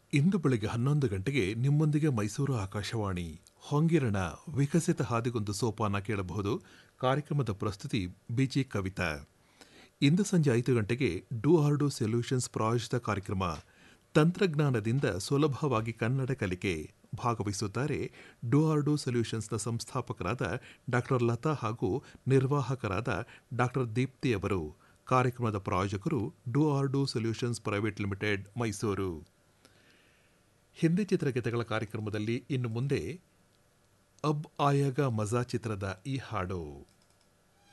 ಇಂದು ಬೆಳಗ್ಗೆ ಹನ್ನೊಂದು ಗಂಟೆಗೆ ನಿಮ್ಮೊಂದಿಗೆ ಮೈಸೂರು ಆಕಾಶವಾಣಿ ಹೊಂಗಿರಣ ವಿಕಸಿತ ಹಾದಿಗೊಂದು ಸೋಪಾನ ಕೇಳಬಹುದು ಕಾರ್ಯಕ್ರಮದ ಪ್ರಸ್ತುತಿ ಬಿಜಿ ಕವಿತಾ ಇಂದು ಸಂಜೆ ಐದು ಗಂಟೆಗೆ ಡೂ ಆರ್ ಡೂ ಸೊಲ್ಯೂಷನ್ಸ್ ಪ್ರಾಯೋಜಿತ ಕಾರ್ಯಕ್ರಮ ತಂತ್ರಜ್ಞಾನದಿಂದ ಸುಲಭವಾಗಿ ಕನ್ನಡ ಕಲಿಕೆ ಭಾಗವಹಿಸುತ್ತಾರೆ ಡೂ ಆರ್ ಡೂ ಸೊಲ್ಯೂಷನ್ಸ್ನ ಸಂಸ್ಥಾಪಕರಾದ ಡಾಕ್ಟರ್ ಲತಾ ಹಾಗೂ ನಿರ್ವಾಹಕರಾದ ಡಾಕ್ಟರ್ ದೀಪ್ತಿ ಅವರು ಕಾರ್ಯಕ್ರಮದ ಪ್ರಾಯೋಜಕರು do R do solutions private limited Mysuru Hindi ಚಿತ್ರಗೀತೆಗಳ ಕಾರ್ಯಕ್ರಮದಲ್ಲಿ ಇನ್ನು ಮುಂದೆ ಅಬ್ ಆಯಾಗ ಮಜಾ ಚಿತ್ರದ ಈ ಹಾಡು